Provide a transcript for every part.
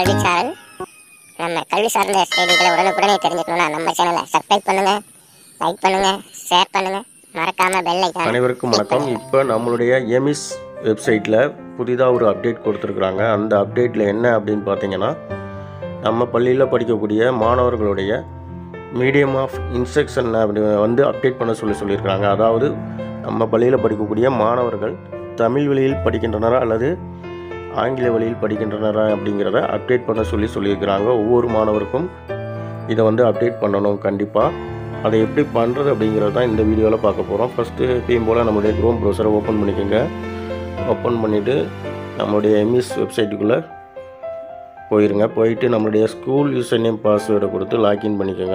கல்வி சேனல் நம்ம கல்வி சார்ந்த செய்திகளை உடனுக்குடனே தெரிஞ்சுக்கணும்னா நம்ம சேனலை சப்ஸ்கிரைப் பண்ணுங்க லைக் பண்ணுங்க ஷேர் பண்ணுங்க மறக்காம பெல் ஐக்கான் அனைவருக்கும் வணக்கம் இப்போ நம்மளுடைய எமிஸ் வெப்சைட்டில் புதிதாக ஒரு அப்டேட் கொடுத்துருக்குறாங்க அந்த அப்டேட்டில் என்ன அப்படின்னு பார்த்தீங்கன்னா நம்ம பள்ளியில் படிக்கக்கூடிய மாணவர்களுடைய மீடியம் ஆஃப் இன்ஸ்ட்ரக்ஷன் அப்படி வந்து அப்டேட் பண்ண சொல்லி சொல்லியிருக்காங்க அதாவது நம்ம பள்ளியில் படிக்கக்கூடிய மாணவர்கள் தமிழ் வழியில் படிக்கின்றனரா அல்லது ஆங்கில வழியில் படிக்கின்றனரா அப்படிங்கிறத அப்டேட் பண்ண சொல்லி சொல்லியிருக்கிறாங்க ஒவ்வொரு மாணவருக்கும் இதை வந்து அப்டேட் பண்ணணும் கண்டிப்பாக அதை எப்படி பண்ணுறது அப்படிங்கிறது தான் இந்த வீடியோவில் பார்க்க போகிறோம் ஃபஸ்ட்டு எப்பயும் போல் நம்மளுடைய க்ரோம் ப்ரௌசரை ஓப்பன் பண்ணிக்கோங்க ஓப்பன் பண்ணிவிட்டு நம்மளுடைய எம்இஸ் வெப்சைட்டுக்குள்ளே போயிருங்க போயிட்டு நம்மளுடைய ஸ்கூல் யூசர் நேம் பாஸ்வேர்டை கொடுத்து லாக்இன் பண்ணிக்கோங்க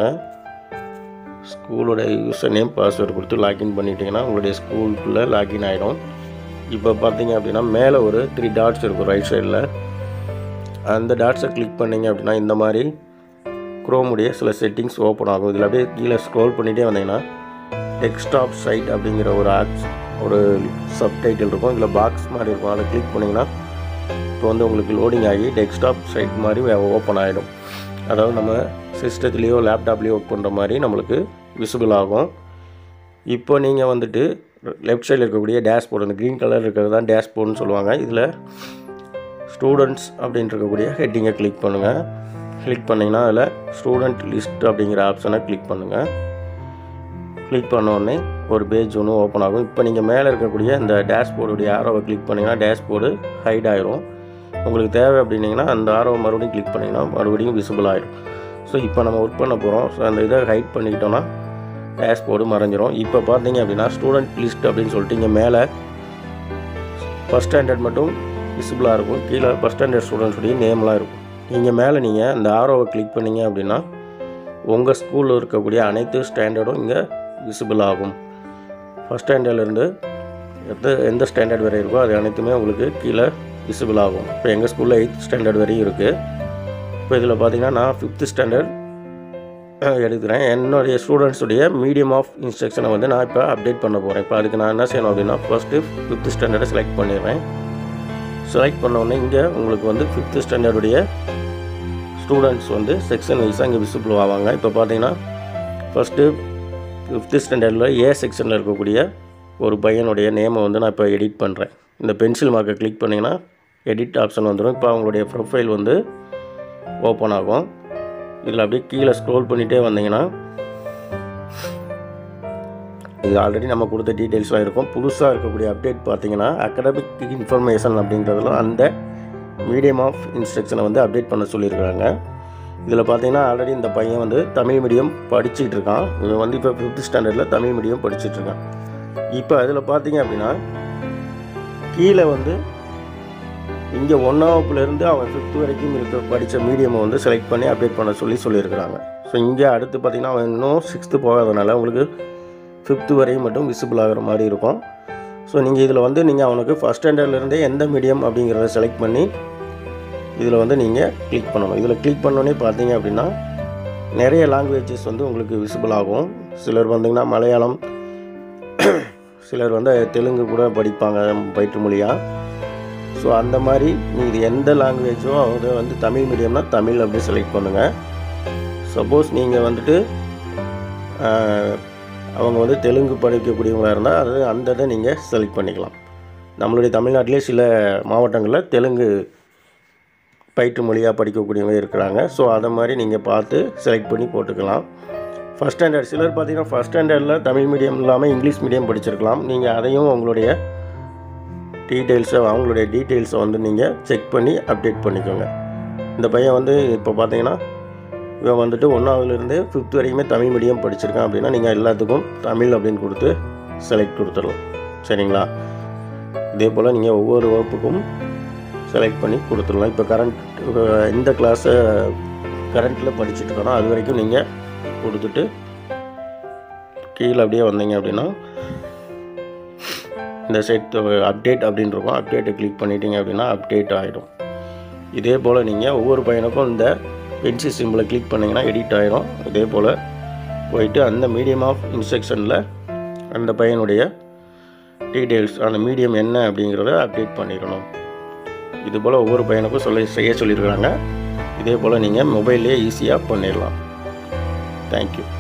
ஸ்கூலோட யூசர் நேம் பாஸ்வேர்டு கொடுத்து லாக்இன் பண்ணிட்டீங்கன்னா உங்களுடைய ஸ்கூலுக்குள்ளே லாக்இன் ஆகிடும் இப்போ பார்த்தீங்க அப்படின்னா மேலே ஒரு த்ரீ டாட்ஸ் இருக்கும் ரைட் சைடில் அந்த டாட்ஸை கிளிக் பண்ணீங்க அப்படின்னா இந்த மாதிரி குரோமுடைய சில செட்டிங்ஸ் ஓப்பன் ஆகும் இதில் அப்படியே கீழே ஸ்க்ரோல் பண்ணிகிட்டே வந்தீங்கன்னா டெக்ஸ்டாப் சைட் அப்படிங்கிற ஒரு ஆப்ஸ் ஒரு சப்டைட்டில் இருக்கும் இதில் பாக்ஸ் மாதிரி இருக்கும் அதை கிளிக் பண்ணிங்கன்னா இப்போ வந்து உங்களுக்கு லோடிங் ஆகி டெஸ்க்டாப் சைட் மாதிரி ஓப்பன் ஆகிடும் அதாவது நம்ம சிஸ்டத்துலேயோ லேப்டாப்லேயோ ஒர்க் பண்ணுற மாதிரி நம்மளுக்கு விசிபிள் ஆகும் இப்போ நீங்கள் வந்துட்டு லெஃப்ட் சைடில் இருக்கக்கூடிய டேஷ்போர்டு அந்த க்ரீன் கலர் இருக்கிறது தான் டேஷ்போர்டுன்னு சொல்லுவாங்க இதில் ஸ்டூடெண்ட்ஸ் அப்படின்னு இருக்கக்கூடிய ஹெட்டிங்கை கிளிக் பண்ணுங்கள் கிளிக் பண்ணிங்கன்னா அதில் ஸ்டூடெண்ட் லிஸ்ட் அப்படிங்கிற ஆப்ஷனை கிளிக் பண்ணுங்கள் கிளிக் பண்ண உடனே ஒரு பேஜ் ஒன்று ஓப்பன் ஆகும் இப்போ நீங்கள் மேலே இருக்கக்கூடிய இந்த டேஷ்போர்டுடைய ஆரோவை கிளிக் பண்ணிங்கன்னா டேஷ்போர்டு ஹைட் ஆயிரும் உங்களுக்கு தேவை அப்படின்னீங்கன்னா அந்த ஆரோவை மறுபடியும் கிளிக் பண்ணிங்கன்னா மறுபடியும் விசிபிள் ஆகிடும் ஸோ இப்போ நம்ம ஒர்க் பண்ண போகிறோம் ஸோ அந்த இதை ஹைட் பண்ணிக்கிட்டோன்னா டேஷ்போர்டு மறைஞ்சிரும் இப்போ பார்த்தீங்க அப்படின்னா ஸ்டூடெண்ட் லிஸ்ட் அப்படின்னு சொல்லிட்டு இங்கே மேலே ஃபஸ்ட் ஸ்டாண்டர்ட் மட்டும் விசிபிளாக இருக்கும் கீழே ஃபஸ்ட் ஸ்டாண்டர்ட் ஸ்டூடெண்ட்ஸுடைய நேம்லாம் இருக்கும் நீங்கள் மேலே நீங்கள் இந்த ஆரோவை கிளிக் பண்ணீங்க அப்படின்னா உங்கள் ஸ்கூலில் இருக்கக்கூடிய அனைத்து ஸ்டாண்டர்டும் இங்கே விசிபிள் ஆகும் ஃபஸ்ட் ஸ்டாண்டர்ட்லேருந்து எந்த எந்த ஸ்டாண்டர்ட் வரை இருக்கோ அது அனைத்துமே உங்களுக்கு கீழே விசிபிள் ஆகும் இப்போ எங்கள் ஸ்கூலில் எயித் ஸ்டாண்டர்ட் வரையும் இருக்குது இப்போ இதில் பார்த்தீங்கன்னா நான் ஃபிஃப்த்து ஸ்டாண்டர்ட் எடுக்கிறேன் என்னுடைய ஸ்டூடெண்ட்ஸுடைய மீடியம் ஆஃப் இன்ஸ்ட்ரக்ஷனை வந்து நான் இப்போ அப்டேட் பண்ண போகிறேன் இப்போ அதுக்கு நான் என்ன செய்யணும் அப்படின்னா ஃபஸ்ட்டு ஃபிஃப்த்து ஸ்டாண்டர்டை செலக்ட் பண்ணிடுறேன் செலக்ட் பண்ண உடனே இங்கே உங்களுக்கு வந்து ஃபிஃப்த்து ஸ்டாண்டர்டுடைய ஸ்டூடெண்ட்ஸ் வந்து செக்ஷன் வைஸாக இங்கே விசிபிள் ஆவாங்க இப்போ பார்த்தீங்கன்னா ஃபஸ்ட்டு ஃபிஃப்த்து ஸ்டாண்டர்டில் ஏ செக்ஷனில் இருக்கக்கூடிய ஒரு பையனுடைய நேமை வந்து நான் இப்போ எடிட் பண்ணுறேன் இந்த பென்சில் மார்க்கை கிளிக் பண்ணிங்கன்னா எடிட் ஆப்ஷன் வந்துடும் இப்போ அவங்களுடைய ப்ரொஃபைல் வந்து ஓப்பன் ஆகும் இதில் அப்படியே கீழே ஸ்க்ரோல் பண்ணிகிட்டே வந்தீங்கன்னா இது ஆல்ரெடி நம்ம கொடுத்த டீட்டெயில்ஸ்லாம் இருக்கும் புதுசாக இருக்கக்கூடிய அப்டேட் பார்த்தீங்கன்னா அகடமிக் இன்ஃபர்மேஷன் அப்படின்றதுல அந்த மீடியம் ஆஃப் இன்ஸ்ட்ரக்ஷனை வந்து அப்டேட் பண்ண சொல்லியிருக்காங்க இதில் பார்த்தீங்கன்னா ஆல்ரெடி இந்த பையன் வந்து தமிழ் மீடியம் படிச்சுட்டு இருக்கான் இவன் வந்து இப்போ ஃபிஃப்த் ஸ்டாண்டர்டில் தமிழ் மீடியம் படிச்சுட்டு இருக்கான் இப்போ அதில் பார்த்தீங்க அப்படின்னா கீழே வந்து இங்கே ஒன்றாவதுலேருந்து அவன் ஃபிஃப்த் வரைக்கும் இருக்க படித்த மீடியமை வந்து செலக்ட் பண்ணி அப்டேட் பண்ண சொல்லி சொல்லியிருக்கிறாங்க ஸோ இங்கே அடுத்து பார்த்திங்கன்னா அவன் இன்னும் சிக்ஸ்த்து போகாதனால உங்களுக்கு ஃபிஃப்த்து வரையும் மட்டும் விசிபிள் ஆகிற மாதிரி இருக்கும் ஸோ நீங்கள் இதில் வந்து நீங்கள் அவனுக்கு ஃபஸ்ட் ஸ்டாண்டர்ட்லேருந்தே எந்த மீடியம் அப்படிங்கிறத செலக்ட் பண்ணி இதில் வந்து நீங்கள் கிளிக் பண்ணணும் இதில் கிளிக் பண்ணோன்னே பார்த்தீங்க அப்படின்னா நிறைய லாங்குவேஜஸ் வந்து உங்களுக்கு விசிபிள் ஆகும் சிலர் வந்தீங்கன்னா மலையாளம் சிலர் வந்து தெலுங்கு கூட படிப்பாங்க பயிற்று மொழியாக ஸோ அந்த மாதிரி நீங்கள் எந்த லாங்குவேஜோ அவங்க வந்து தமிழ் மீடியம்னா தமிழ் அப்படி செலக்ட் பண்ணுங்கள் சப்போஸ் நீங்கள் வந்துட்டு ஆஹ், அவங்க வந்து தெலுங்கு படிக்கக்கூடியவங்களாக இருந்தால் அது அந்த இதை நீங்கள் செலக்ட் பண்ணிக்கலாம் நம்மளுடைய தமிழ்நாட்டிலே சில மாவட்டங்களில் தெலுங்கு பயிற்று மொழியாக படிக்கக்கூடியவங்க இருக்கிறாங்க ஸோ அதை மாதிரி நீங்கள் பார்த்து செலக்ட் பண்ணி போட்டுக்கலாம் ஃபஸ்ட் ஸ்டாண்டர்ட் சிலர் பார்த்தீங்கன்னா ஃபஸ்ட் ஸ்டாண்டர்டில் தமிழ் மீடியம் இல்லாமல் இங்கிலீஷ் மீடியம் படிச்சிருக்கலாம் நீங்கள் அதையும் உங்களுடைய டீட்டெயில்ஸை அவங்களுடைய டீட்டெயில்ஸை வந்து நீங்கள் செக் பண்ணி அப்டேட் பண்ணிக்கோங்க இந்த பையன் வந்து இப்போ பார்த்தீங்கன்னா இவன் வந்துட்டு ஒன்றாவதுலேருந்து ஃபிஃப்த் வரைக்குமே தமிழ் மீடியம் படிச்சிருக்கான் அப்படின்னா நீங்கள் எல்லாத்துக்கும் தமிழ் அப்படின்னு கொடுத்து செலக்ட் கொடுத்துடலாம் சரிங்களா இதே போல் நீங்கள் ஒவ்வொரு வகுப்புக்கும் செலக்ட் பண்ணி கொடுத்துடலாம் இப்போ கரண்ட் எந்த கிளாஸை கரண்ட்டில் படிச்சுட்டு இருக்கனோ அது வரைக்கும் நீங்கள் கொடுத்துட்டு கீழே அப்படியே வந்தீங்க அப்படின்னா இந்த செட் அப்டேட் அப்படின்னு இருக்கும் அப்டேட்டை கிளிக் பண்ணிட்டீங்க அப்படின்னா அப்டேட் ஆகிடும் இதே போல் நீங்கள் ஒவ்வொரு பையனுக்கும் இந்த பென்சில் சிம்பிளை கிளிக் பண்ணிங்கன்னா எடிட் ஆகிடும் இதே போல் போயிட்டு அந்த மீடியம் ஆஃப் இன்ஸ்ட்ரக்ஷனில் அந்த பையனுடைய டீட்டெயில்ஸ் அந்த மீடியம் என்ன அப்படிங்கிறத அப்டேட் பண்ணிடணும் இது போல் ஒவ்வொரு பையனுக்கும் சொல்ல செய்ய சொல்லியிருக்கிறாங்க இதே போல் நீங்கள் மொபைல்லே ஈஸியாக பண்ணிடலாம் தேங்க்யூ